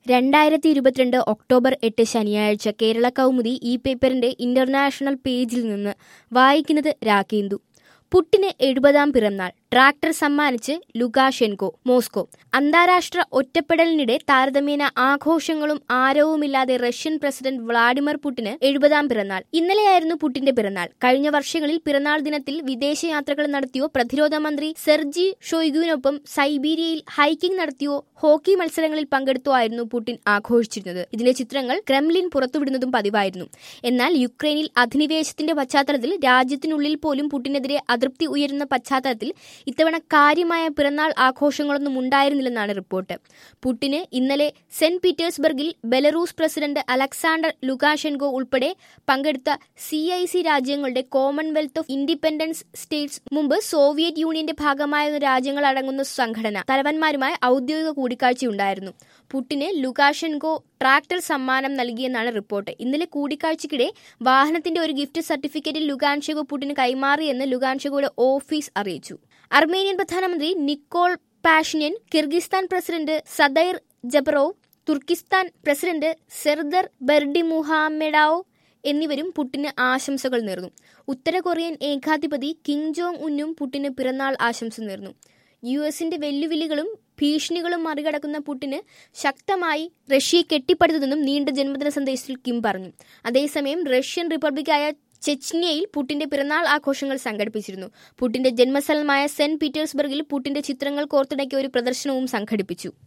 രണ്ടായിരത്തി ഇരുപത്തിരണ്ട് ഒക്ടോബർ എട്ട് ശനിയാഴ്ച കേരള കൗമുദി ഈ പേപ്പറിന്റെ ഇന്റർനാഷണൽ പേജിൽ നിന്ന് വായിക്കുന്നത് രാഖേന്ദു പുട്ടിന് എഴുപതാം പിറന്നാൾ ട്രാക്ടർ സമ്മാനിച്ച് ലുകാഷെൻകോ മോസ്കോ അന്താരാഷ്ട്ര ഒറ്റപ്പെടലിനിടെ താരതമ്യേന ആഘോഷങ്ങളും ആരവുമില്ലാതെ റഷ്യൻ പ്രസിഡന്റ് വ്ളാഡിമിർ പുട്ടിന് എഴുപതാം പിറന്നാൾ ഇന്നലെയായിരുന്നു പുട്ടിന്റെ പിറന്നാൾ കഴിഞ്ഞ വർഷങ്ങളിൽ പിറന്നാൾ ദിനത്തിൽ വിദേശയാത്രകൾ നടത്തിയോ പ്രതിരോധ മന്ത്രി സെർജി ഷോയ്ഗുവിനൊപ്പം സൈബീരിയയിൽ ഹൈക്കിംഗ് നടത്തിയോ ഹോക്കി മത്സരങ്ങളിൽ പങ്കെടുത്തോ ആയിരുന്നു പുടിൻ ആഘോഷിച്ചിരുന്നത് ഇതിന്റെ ചിത്രങ്ങൾ ക്രെംലിൻ പുറത്തുവിടുന്നതും പതിവായിരുന്നു എന്നാൽ യുക്രൈനിൽ അധിനിവേശത്തിന്റെ പശ്ചാത്തലത്തിൽ രാജ്യത്തിനുള്ളിൽ പോലും പുട്ടിനെതിരെ അതൃപ്തി ഉയരുന്ന പശ്ചാത്തലത്തിൽ ഇത്തവണ കാര്യമായ പിറന്നാൾ ആഘോഷങ്ങളൊന്നും ഉണ്ടായിരുന്നില്ലെന്നാണ് റിപ്പോർട്ട് പുട്ടിന് ഇന്നലെ സെന്റ് പീറ്റേഴ്സ്ബർഗിൽ ബെലറൂസ് പ്രസിഡന്റ് അലക്സാണ്ടർ ലുകാഷെൻകോ ഉൾപ്പെടെ പങ്കെടുത്ത സി ഐ സി രാജ്യങ്ങളുടെ കോമൺവെൽത്ത് ഓഫ് ഇൻഡിപെൻഡൻസ് സ്റ്റേറ്റ്സ് മുമ്പ് സോവിയറ്റ് യൂണിയന്റെ ഭാഗമായ രാജ്യങ്ങൾ അടങ്ങുന്ന സംഘടന തലവന്മാരുമായി ഔദ്യോഗിക കൂടിക്കാഴ്ചയുണ്ടായിരുന്നു പുട്ടിന് ലുകാഷെൻകോ ട്രാക്ടർ സമ്മാനം നൽകിയെന്നാണ് റിപ്പോർട്ട് ഇന്നലെ കൂടിക്കാഴ്ചയ്ക്കിടെ വാഹനത്തിന്റെ ഒരു ഗിഫ്റ്റ് സർട്ടിഫിക്കറ്റിൽ ലുഗാൻഷെഗോ പുട്ടിന് കൈമാറിയെന്ന് ലുഗാൻഷെഗോയുടെ ഓഫീസ് അറിയിച്ചു അർമേനിയൻ പ്രധാനമന്ത്രി Nikol Pashinyan Kyrgyzstan president Sadyr Japarov Turkmenistan president Serdar Berdimuhamedov എന്നിവരും പുട്ടിന് ആശംസകൾ നേർന്നു ഉത്തര കൊറിയൻ ഏകാധിപതി കിം ജോങ് ഉന്നും പുട്ടിന് പിറന്നാൾ ആശംസ നേർന്നു യു എസിന്റെ വെല്ലുവിളികളും ഭീഷണികളും മറികടക്കുന്ന പുട്ടിന് ശക്തമായി റഷ്യയെ കെട്ടിപ്പടുത്തതെന്നും നീണ്ട ജന്മദിന സന്ദേശത്തിൽ കിം പറഞ്ഞു അതേസമയം റഷ്യൻ റിപ്പബ്ലിക്കായ ചെച്ന്യയിൽ പുട്ടിന്റെ പിറന്നാൾ ആഘോഷങ്ങൾ സംഘടിപ്പിച്ചിരുന്നു പുട്ടിന്റെ ജന്മസ്ഥലമായ സെന്റ് പീറ്റേഴ്സ്ബർഗിൽ പുട്ടിന്റെ ചിത്രങ്ങൾ കോർത്തിണക്കിയ ഒരു പ്രദർശനവും സംഘടിപ്പിച്ചു